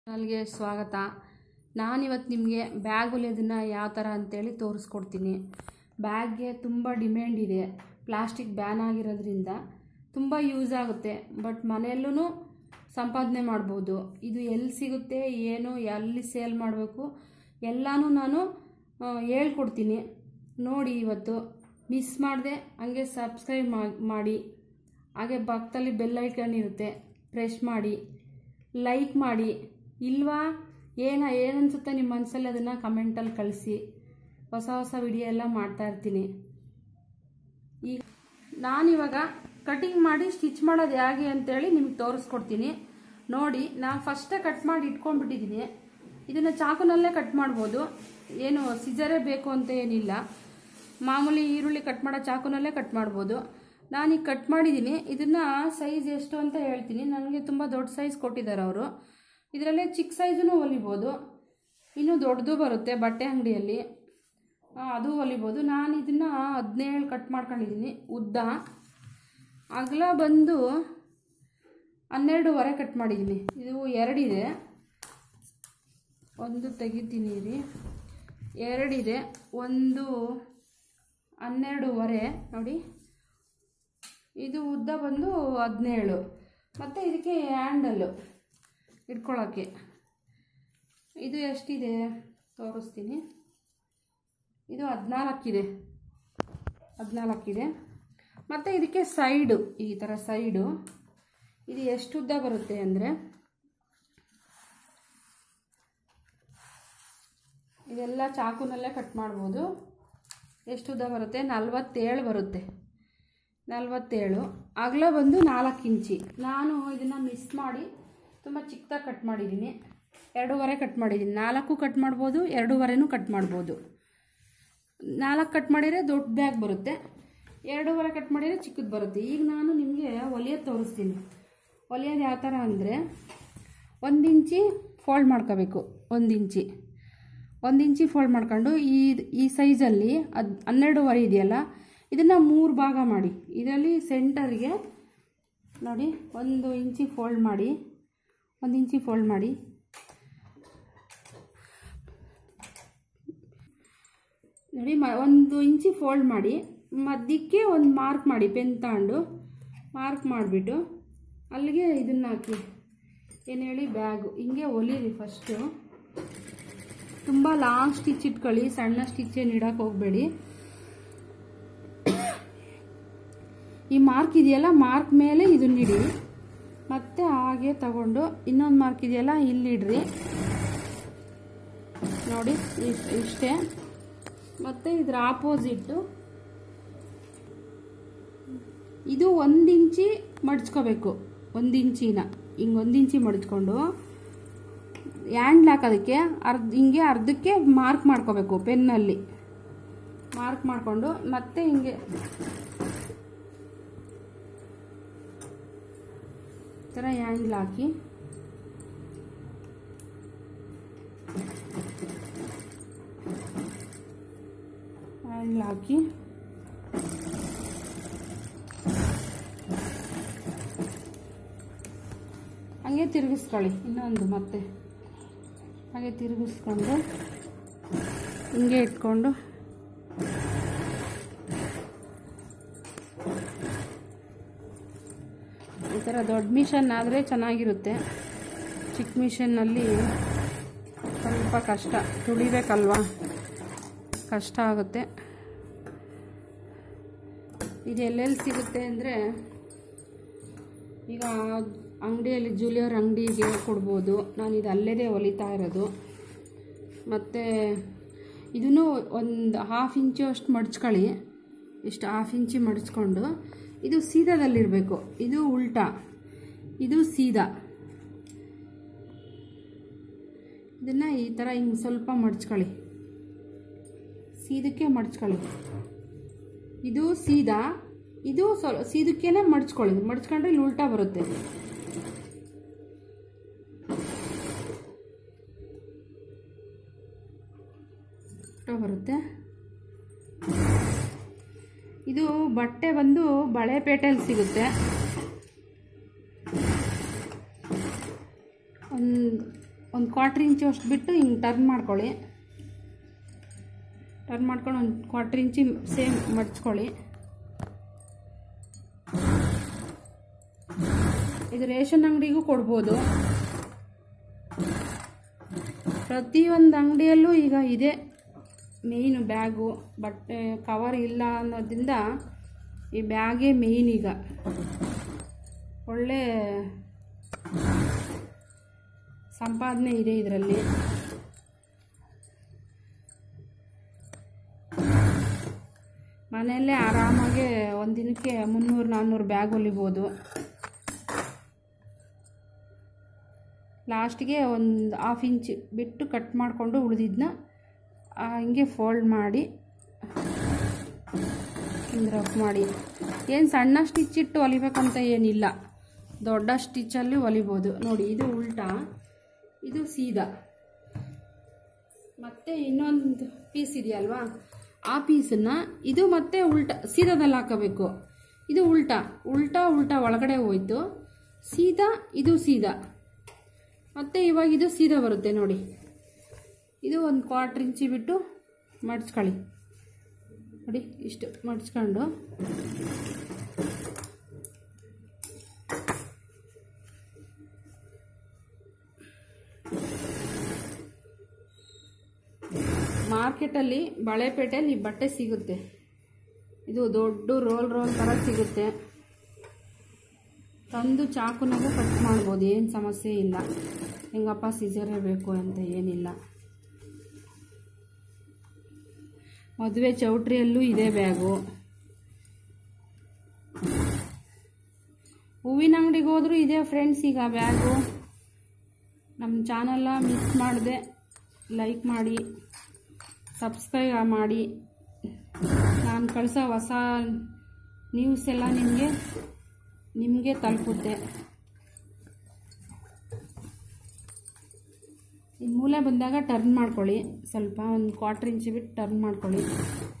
ಚಾನಲ್ಗೆ ಸ್ವಾಗತ ನಾನಿವತ್ತು ನಿಮಗೆ ಬ್ಯಾಗ್ ಹೊಲಿಯೋದನ್ನು ಯಾವ ಥರ ಅಂತೇಳಿ ತೋರಿಸ್ಕೊಡ್ತೀನಿ ಬ್ಯಾಗ್ಗೆ ತುಂಬ ಡಿಮ್ಯಾಂಡ್ ಇದೆ ಪ್ಲಾಸ್ಟಿಕ್ ಬ್ಯಾನ್ ಆಗಿರೋದ್ರಿಂದ ತುಂಬ ಯೂಸ್ ಆಗುತ್ತೆ ಬಟ್ ಮನೆಯಲ್ಲೂ ಸಂಪಾದನೆ ಮಾಡ್ಬೋದು ಇದು ಎಲ್ಲಿ ಸಿಗುತ್ತೆ ಏನು ಎಲ್ಲಿ ಸೇಲ್ ಮಾಡಬೇಕು ಎಲ್ಲನೂ ನಾನು ಆ, ಹೇಳ್ಕೊಡ್ತೀನಿ ನೋಡಿ ಇವತ್ತು ಮಿಸ್ ಮಾಡದೆ ಹಂಗೆ ಸಬ್ಸ್ಕ್ರೈಬ್ ಮಾಡಿ ಹಾಗೆ ಪಕ್ಕದಲ್ಲಿ ಬೆಲ್ ಐಕನ್ ಇರುತ್ತೆ ಪ್ರೆಸ್ ಮಾಡಿ ಲೈಕ್ ಮಾಡಿ ಇಲ್ವಾ ಏನ ಏನನ್ಸುತ್ತೆ ನಿಮ್ಮ ಮನಸ್ಸಲ್ಲಿ ಅದನ್ನು ಕಮೆಂಟಲ್ಲಿ ಕಳಿಸಿ ಹೊಸ ಹೊಸ ವಿಡಿಯೋ ಎಲ್ಲ ಮಾಡ್ತಾ ಇರ್ತೀನಿ ಈಗ ನಾನಿವಾಗ ಕಟಿಂಗ್ ಮಾಡಿ ಸ್ಟಿಚ್ ಮಾಡೋದು ಹೇಗೆ ಅಂತೇಳಿ ನಿಮ್ಗೆ ತೋರಿಸ್ಕೊಡ್ತೀನಿ ನೋಡಿ ನಾನು ಫಸ್ಟೇ ಕಟ್ ಮಾಡಿ ಇಟ್ಕೊಂಡ್ಬಿಟ್ಟಿದ್ದೀನಿ ಇದನ್ನು ಚಾಕುನಲ್ಲೇ ಕಟ್ ಮಾಡ್ಬೋದು ಏನು ಸಿಜರೇ ಬೇಕು ಅಂತ ಏನಿಲ್ಲ ಮಾಮೂಲಿ ಈರುಳ್ಳಿ ಕಟ್ ಮಾಡೋ ಚಾಕುನಲ್ಲೇ ಕಟ್ ಮಾಡ್ಬೋದು ನಾನೀಗ ಕಟ್ ಮಾಡಿದ್ದೀನಿ ಇದನ್ನು ಸೈಜ್ ಎಷ್ಟು ಅಂತ ಹೇಳ್ತೀನಿ ನನಗೆ ತುಂಬ ದೊಡ್ಡ ಸೈಜ್ ಕೊಟ್ಟಿದ್ದಾರೆ ಅವರು ಇದರಲ್ಲೇ ಚಿಕ್ಕ ಸೈಜೂ ಹೊಲಿಬೋದು ಇನ್ನೂ ದೊಡ್ಡದು ಬರುತ್ತೆ ಬಟ್ಟೆ ಅಂಗಡಿಯಲ್ಲಿ ಆ, ಅದು ಹೊಲಿಬೋದು ನಾನು ಇದನ್ನು ಹದಿನೇಳು ಕಟ್ ಮಾಡ್ಕೊಂಡಿದ್ದೀನಿ ಉದ್ದ ಅಗಲ ಬಂದು ಹನ್ನೆರಡೂವರೆ ಕಟ್ ಮಾಡಿದ್ದೀನಿ ಇದು ಎರಡಿದೆ ಒಂದು ತೆಗಿತೀನಿ ರೀ ಎರಡಿದೆ ಒಂದು ಹನ್ನೆರಡೂವರೆ ನೋಡಿ ಇದು ಉದ್ದ ಬಂದು ಹದಿನೇಳು ಮತ್ತು ಇದಕ್ಕೆ ಹ್ಯಾಂಡಲ್ಲು ಇಟ್ಕೊಳ್ಳೋಕ್ಕೆ ಇದು ಎಷ್ಟಿದೆ ತೋರಿಸ್ತೀನಿ ಇದು ಹದಿನಾಲ್ಕಿದೆ ಹದಿನಾಲ್ಕಿದೆ ಮತ್ತು ಇದಕ್ಕೆ ಸೈಡು ಈ ಥರ ಸೈಡು ಇದು ಎಷ್ಟು ಉದ್ದ ಬರುತ್ತೆ ಅಂದರೆ ಇದೆಲ್ಲ ಚಾಕುನಲ್ಲೇ ಕಟ್ ಮಾಡ್ಬೋದು ಎಷ್ಟು ಉದ್ದ ಬರುತ್ತೆ ನಲ್ವತ್ತೇಳು ಬರುತ್ತೆ ನಲ್ವತ್ತೇಳು ಅಗಲ ಬಂದು ನಾಲ್ಕು ಇಂಚಿ ನಾನು ಇದನ್ನು ಮಿಸ್ ಮಾಡಿ ತುಂಬ ಚಿಕ್ಕದಾಗಿ ಕಟ್ ಮಾಡಿದ್ದೀನಿ ಎರಡೂವರೆ ಕಟ್ ಮಾಡಿದ್ದೀನಿ ನಾಲ್ಕು ಕಟ್ ಮಾಡ್ಬೋದು ಎರಡೂವರೆನೂ ಕಟ್ ಮಾಡ್ಬೋದು ನಾಲ್ಕು ಕಟ್ ಮಾಡಿದರೆ ದೊಡ್ಡ ಬ್ಯಾಗ್ ಬರುತ್ತೆ ಎರಡೂವರೆ ಕಟ್ ಮಾಡಿದರೆ ಚಿಕ್ಕದು ಬರುತ್ತೆ ಈಗ ನಾನು ನಿಮಗೆ ಹೊಲಿಯೋದು ತೋರಿಸ್ತೀನಿ ಹೊಲಿಯೋದು ಯಾವ ಥರ ಅಂದರೆ ಒಂದು ಇಂಚಿ ಫೋಲ್ಡ್ ಮಾಡ್ಕೋಬೇಕು ಒಂದು ಇಂಚಿ ಒಂದು ಇಂಚಿ ಫೋಲ್ಡ್ ಮಾಡ್ಕೊಂಡು ಈ ಈ ಸೈಜಲ್ಲಿ ಅದು ಹನ್ನೆರಡೂವರೆ ಇದೆಯಲ್ಲ ಇದನ್ನು ಮೂರು ಭಾಗ ಮಾಡಿ ಇದರಲ್ಲಿ ಸೆಂಟರ್ಗೆ ನೋಡಿ ಒಂದು ಇಂಚಿ ಫೋಲ್ಡ್ ಮಾಡಿ ಒಂದು ಇಂಚಿ ಫೋಲ್ಡ್ ಮಾಡಿ ನೋಡಿ ಮ ಒಂದು ಇಂಚಿ ಫೋಲ್ಡ್ ಮಾಡಿ ಮಧ್ಯಕ್ಕೆ ಒಂದು ಮಾರ್ಕ್ ಮಾಡಿ ಪೆನ್ ತಗೊಂಡು ಮಾರ್ಕ್ ಮಾಡಿಬಿಟ್ಟು ಅಲ್ಲಿಗೆ ಇದನ್ನು ಹಾಕಿ ಏನು ಹೇಳಿ ಬ್ಯಾಗು ಹಿಂಗೆ ಹೊಲಿರಿ ಫಸ್ಟು ತುಂಬ ಲಾಂಗ್ ಸ್ಟಿಚ್ ಇಟ್ಕೊಳ್ಳಿ ಸಣ್ಣ ಸ್ಟಿಚ್ ಏನು ಇಡಕ್ಕೆ ಹೋಗಬೇಡಿ ಈ ಮಾರ್ಕ್ ಇದೆಯಲ್ಲ ಮಾರ್ಕ್ ಮೇಲೆ ಇದನ್ನಿಡಿ ಮತ್ತೆ ಹಾಗೆ ತಗೊಂಡು ಇನ್ನೊಂದು ಮಾರ್ಕ್ ಇದೆಯಲ್ಲ ಇಲ್ಲಿಡ್ರಿ ನೋಡಿ ಇಷ್ಟು ಇಷ್ಟೇ ಮತ್ತು ಇದ್ರ ಆಪೋಸಿಟ್ಟು ಇದು ಒಂದು ಇಂಚಿ ಮಡ್ಚ್ಕೋಬೇಕು ಒಂದು ಇಂಚಿನ ಹಿಂಗೆ ಒಂದು ಇಂಚಿ ಮಡ್ಚ್ಕೊಂಡು ಹ್ಯಾಂಡ್ಲ್ ಹಾಕೋದಕ್ಕೆ ಅರ್ಧ ಹಿಂಗೆ ಅರ್ಧಕ್ಕೆ ಮಾರ್ಕ್ ಮಾಡ್ಕೋಬೇಕು ಪೆನ್ನಲ್ಲಿ ಮಾರ್ಕ್ ಮಾಡಿಕೊಂಡು ಮತ್ತೆ ಹಿಂಗೆ ಈ ಥರ ಹ್ಯಾಂಡ್ಲ್ ಹಾಕಿ ಹ್ಯಾಂಡ್ಲ್ ಹಾಕಿ ಹಂಗೆ ತಿರುಗಿಸ್ಕೊಳ್ಳಿ ಇನ್ನೊಂದು ಮತ್ತೆ ಹಾಗೆ ತಿರುಗಿಸ್ಕೊಂಡು ಹಿಂಗೆ ಇಟ್ಕೊಂಡು ಈ ಥರ ದೊಡ್ಡ ಮಿಷನ್ ಆದರೆ ಚೆನ್ನಾಗಿರುತ್ತೆ ಚಿಕ್ಕ ಮಿಷನ್ನಲ್ಲಿ ಸ್ವಲ್ಪ ಕಷ್ಟ ತುಳಿಬೇಕಲ್ವಾ ಕಷ್ಟ ಆಗುತ್ತೆ ಇದು ಎಲ್ಲೆಲ್ಲಿ ಸಿಗುತ್ತೆ ಅಂದರೆ ಈಗ ಅಂಗಡಿಯಲ್ಲಿ ಜೂಲಿಯರ್ ಅಂಗಡಿಗೆ ಕೊಡ್ಬೋದು ನಾನು ಇದು ಅಲ್ಲೇದೇ ಹೊಲಿತಾ ಇರೋದು ಮತ್ತು ಇದನ್ನು ಒಂದು ಹಾಫ್ ಇಂಚು ಅಷ್ಟು ಮಡ್ಚ್ಕೊಳ್ಳಿ ಇಷ್ಟು ಹಾಫ್ ಇಂಚಿ ಮಡ್ಚ್ಕೊಂಡು ಇದು ಸೀದಾದಲ್ಲಿರಬೇಕು ಇದು ಉಲ್ಟಾ ಇದು ಸೀದಾ ಇದನ್ನು ಈ ಥರ ಹಿಂಗೆ ಸ್ವಲ್ಪ ಮಡ್ಚ್ಕೊಳ್ಳಿ ಸೀದಕ್ಕೆ ಮಡ್ಚ್ಕೊಳ್ಳಿ ಇದು ಸೀದಾ ಇದು ಸ್ವಲ್ಪ ಸೀದಕ್ಕೇನೆ ಮಡ್ಚ್ಕೊಳ್ಳಿ ಮಡ್ಚ್ಕೊಂಡ್ರೆ ಇಲ್ಲಿ ಉಲ್ಟಾ ಬರುತ್ತೆ ಉಲ್ಟಾ ಬರುತ್ತೆ ಇದು ಬಟ್ಟೆ ಬಂದು ಬಳೆಪೇಟೆಯಲ್ಲಿ ಸಿಗುತ್ತೆ ಒಂದು ಒಂದು ಕ್ವಾರ್ಟ್ರ್ ಇಂಚು ಅಷ್ಟು ಬಿಟ್ಟು ಹಿಂಗೆ ಟರ್ನ್ ಮಾಡ್ಕೊಳ್ಳಿ ಟರ್ನ್ ಮಾಡ್ಕೊಂಡು ಒಂದು ಕ್ವಾರ್ಟ್ರ್ ಇಂಚಿ ಸೇಮ್ ಮಡ್ಚ್ಕೊಳ್ಳಿ ಇದು ರೇಷನ್ ಅಂಗಡಿಗೂ ಕೊಡ್ಬೋದು ಪ್ರತಿಯೊಂದು ಅಂಗಡಿಯಲ್ಲೂ ಈಗ ಇದೆ ಮೇಯ್ನು ಬ್ಯಾಗು ಬಟ್ಟೆ ಕವರ್ ಇಲ್ಲ ಅನ್ನೋದ್ರಿಂದ ಈ ಬ್ಯಾಗೇ ಮೇಯ್ನ್ ಈಗ ಒಳ್ಳೆ ಸಂಪಾದನೆ ಇದೆ ಇದರಲ್ಲಿ ಮನೆಯಲ್ಲೇ ಆರಾಮಾಗಿ ಒಂದು ದಿನಕ್ಕೆ ಮುನ್ನೂರು ನಾನ್ನೂರು ಬ್ಯಾಗ್ ಹೊಲಿಬೋದು ಲಾಸ್ಟಿಗೆ ಒಂದು ಹಾಫ್ ಇಂಚ್ ಬಿಟ್ಟು ಕಟ್ ಮಾಡಿಕೊಂಡು ಉಳಿದಿದ್ದನ್ನ ಹಿಂಗೆ ಫೋಲ್ಡ್ ಮಾಡಿ ಹಿಂಗೆ ರಫ್ ಮಾಡಿ ಏನು ಸಣ್ಣ ಸ್ಟಿಚ್ ಇಟ್ಟು ಹೊಲಿಬೇಕಂತ ಏನಿಲ್ಲ ದೊಡ್ಡ ಸ್ಟಿಚ್ಚಲ್ಲಿ ಹೊಲಿಬೋದು ನೋಡಿ ಇದು ಉಲ್ಟಾ ಇದು ಸೀದಾ ಮತ್ತು ಇನ್ನೊಂದು ಪೀಸ್ ಇದೆಯಲ್ವಾ ಆ ಪೀಸನ್ನು ಇದು ಮತ್ತೆ ಉಲ್ಟಾ ಸೀದಾದಲ್ಲಿ ಹಾಕಬೇಕು ಇದು ಉಲ್ಟಾ ಉಲ್ಟಾ ಉಲ್ಟಾ ಒಳಗಡೆ ಹೋಯ್ತು ಸೀದಾ ಇದು ಸೀದಾ ಮತ್ತು ಇವಾಗ ಇದು ಸೀದಾ ಬರುತ್ತೆ ನೋಡಿ ಇದು ಒಂದು ಕ್ವಾರ್ಟ್ರ್ ಇಂಚಿ ಬಿಟ್ಟು ಮಡ್ಚ್ಕೊಳ್ಳಿ ನೋಡಿ ಇಷ್ಟು ಮಡ್ಚ್ಕೊಂಡು ಮಾರ್ಕೆಟಲ್ಲಿ ಬಳೆಪೇಟೆಯಲ್ಲಿ ಬಟ್ಟೆ ಸಿಗುತ್ತೆ ಇದು ದೊಡ್ಡ ರೋಲ್ ರೋಲ್ ಥರ ಸಿಗುತ್ತೆ ತಂದು ಚಾಕುನಾಗೂ ಕಟ್ ಮಾಡ್ಬೋದು ಏನು ಸಮಸ್ಯೆ ಇಲ್ಲ ಹೆಂಗಪ್ಪ ಸಿಸರೇ ಬೇಕು ಅಂತ ಏನಿಲ್ಲ ಮದುವೆ ಚೌಟ್ರಿಯಲ್ಲೂ ಇದೆ ಬ್ಯಾಗು ಹೂವಿನ ಅಂಗಡಿಗೆ ಹೋದರೂ ಇದೆ ಫ್ರೆಂಡ್ಸ್ ಈಗ ಬ್ಯಾಗು ನಮ್ಮ ಚಾನಲ್ನ ಮಿಸ್ ಮಾಡಿದೆ ಲೈಕ್ ಮಾಡಿ ಸಬ್ಸ್ಕ್ರೈಬ್ ಮಾಡಿ ನಾನು ಕಳಿಸೋ ಹೊಸ ನ್ಯೂಸ್ ಎಲ್ಲ ನಿಮಗೆ ನಿಮಗೆ ತಲುಪುತ್ತೆ ಈ ಮೂಲೆ ಬಂದಾಗ ಟರ್ನ್ ಮಾಡ್ಕೊಳ್ಳಿ ಸ್ವಲ್ಪ ಒಂದು ಕ್ವಾರ್ಟ್ರ್ ಇಂಚ್ ಬಿಟ್ಟು ಟರ್ನ್ ಮಾಡ್ಕೊಳ್ಳಿ